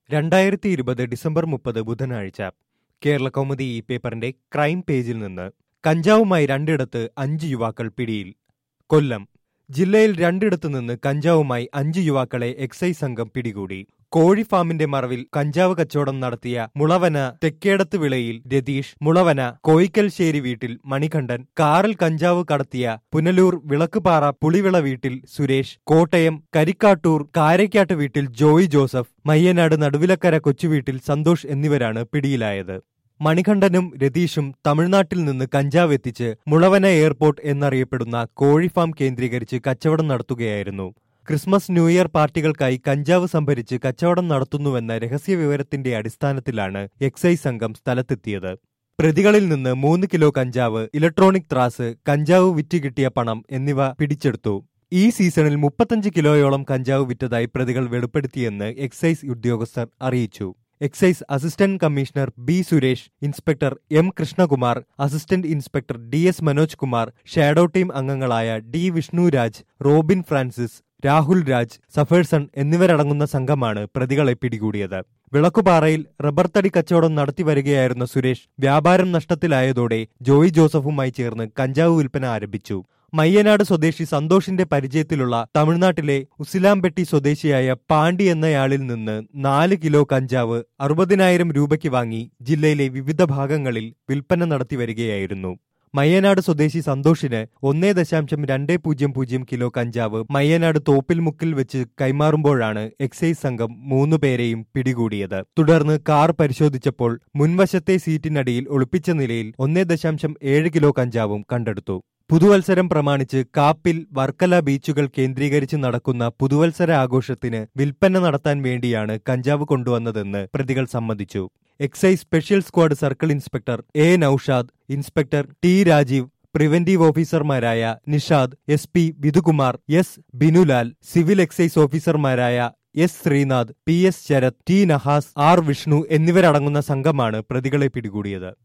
രണ്ടായിരത്തി ഇരുപത് ഡിസംബർ മുപ്പത് ബുധനാഴ്ച കേരള കൗമുദി ഈ പേപ്പറിന്റെ ക്രൈം പേജിൽ നിന്ന് കഞ്ചാവുമായി രണ്ടിടത്ത് അഞ്ച് യുവാക്കൾ പിടിയിൽ കൊല്ലം ജില്ലയിൽ രണ്ടിടത്തു നിന്ന് കഞ്ചാവുമായി അഞ്ച് യുവാക്കളെ എക്സൈസ് സംഘം പിടികൂടി കോഴി ഫാമിന്റെ മറവിൽ കഞ്ചാവ് കച്ചവടം നടത്തിയ മുളവന തെക്കേടത്ത് വിളയിൽ രതീഷ് മുളവന കോയിക്കൽശ്ശേരി വീട്ടിൽ മണികണ്ഠൻ കാറിൽ കഞ്ചാവ് കടത്തിയ പുനലൂർ വിളക്കുപാറ പുളിവിള വീട്ടിൽ സുരേഷ് കോട്ടയം കരിക്കാട്ടൂർ കാരയ്ക്കാട്ട് വീട്ടിൽ ജോയി ജോസഫ് മയ്യനാട് നടുവിലക്കര കൊച്ചുവീട്ടിൽ സന്തോഷ് എന്നിവരാണ് പിടിയിലായത് മണികണ്ഠനും രതീഷും തമിഴ്നാട്ടിൽ നിന്ന് കഞ്ചാവ് എത്തിച്ച് മുളവന എയർപോർട്ട് എന്നറിയപ്പെടുന്ന കോഴി ഫാം കേന്ദ്രീകരിച്ച് കച്ചവടം നടത്തുകയായിരുന്നു ക്രിസ്മസ് ന്യൂ ഇയർ പാർട്ടികൾക്കായി കഞ്ചാവ് സംഭരിച്ച് കച്ചവടം നടത്തുന്നുവെന്ന രഹസ്യ വിവരത്തിന്റെ അടിസ്ഥാനത്തിലാണ് എക്സൈസ് സംഘം സ്ഥലത്തെത്തിയത് പ്രതികളിൽ നിന്ന് മൂന്ന് കിലോ കഞ്ചാവ് ഇലക്ട്രോണിക് ത്രാസ് കഞ്ചാവ് വിറ്റ് കിട്ടിയ പണം എന്നിവ പിടിച്ചെടുത്തു ഈ സീസണിൽ മുപ്പത്തഞ്ച് കിലോയോളം കഞ്ചാവ് വിറ്റതായി പ്രതികൾ വെളിപ്പെടുത്തിയെന്ന് എക്സൈസ് ഉദ്യോഗസ്ഥർ അറിയിച്ചു excise assistant commissioner B Suresh inspector M Krishnakumar assistant inspector D S Manoj Kumar shadow team അംഗങ്ങളായ ഡി വിഷ്ണുരാജ് റോബിൻ ഫ്രാൻസിസ് രാഹുൽ രാജ് സഫേഴ്സൺ എന്നിവരടങ്ങുന്ന സംഘമാണ് പ്രതികളെ പിടികൂടിയത് വിളക്കുപാറയിൽ റബ്ബർ തടി കച്ചവടം നടത്തി വരികയായിരുന്ന സുരേഷ് വ്യാപാരം നഷ്ടത്തിലായതോടെ ജോയി ജോസഫുമായി ചേർന്ന് കഞ്ചാവ് വിൽപ്പന ആരംഭിച്ചു മയ്യനാട് സ്വദേശി സന്തോഷിന്റെ പരിചയത്തിലുള്ള തമിഴ്നാട്ടിലെ ഉസിലാംപെട്ടി സ്വദേശിയായ പാണ്ഡി എന്നയാളിൽ നിന്ന് നാല് കിലോ കഞ്ചാവ് അറുപതിനായിരം രൂപയ്ക്ക് വാങ്ങി ജില്ലയിലെ വിവിധ ഭാഗങ്ങളിൽ വിൽപ്പന നടത്തി വരികയായിരുന്നു മയ്യനാട് സ്വദേശി സന്തോഷിന് ഒന്നേ ദശാംശം രണ്ട് പൂജ്യം പൂജ്യം കിലോ കഞ്ചാവ് മയ്യനാട് തോപ്പിൽ മുക്കിൽ വെച്ച് കൈമാറുമ്പോഴാണ് എക്സൈസ് സംഘം മൂന്നു പേരെയും പിടികൂടിയത് തുടർന്ന് കാർ പരിശോധിച്ചപ്പോൾ മുൻവശത്തെ സീറ്റിനടിയിൽ ഒളിപ്പിച്ച നിലയിൽ ഒന്നേ ദശാംശം ഏഴ് കിലോ കഞ്ചാവും കണ്ടെടുത്തു പുതുവത്സരം പ്രമാണിച്ച് കാപ്പിൽ വർക്കല ബീച്ചുകൾ കേന്ദ്രീകരിച്ച് നടക്കുന്ന പുതുവത്സര ആഘോഷത്തിന് വിൽപ്പന നടത്താൻ വേണ്ടിയാണ് കഞ്ചാവ് കൊണ്ടുവന്നതെന്ന് പ്രതികൾ സമ്മതിച്ചു excise special squad circle inspector A Noushad inspector T Rajeev preventive ഓഫീസർമാരായ Nishad S P Vidhukumar S Binulal civil excise ഓഫീസർമാരായ S Sreenath P S Sarath T Nahas R Vishnu എന്നിവരടങ്ങുന്ന സംഘമാണ് പ്രതികളെ പിടികൂടിയത്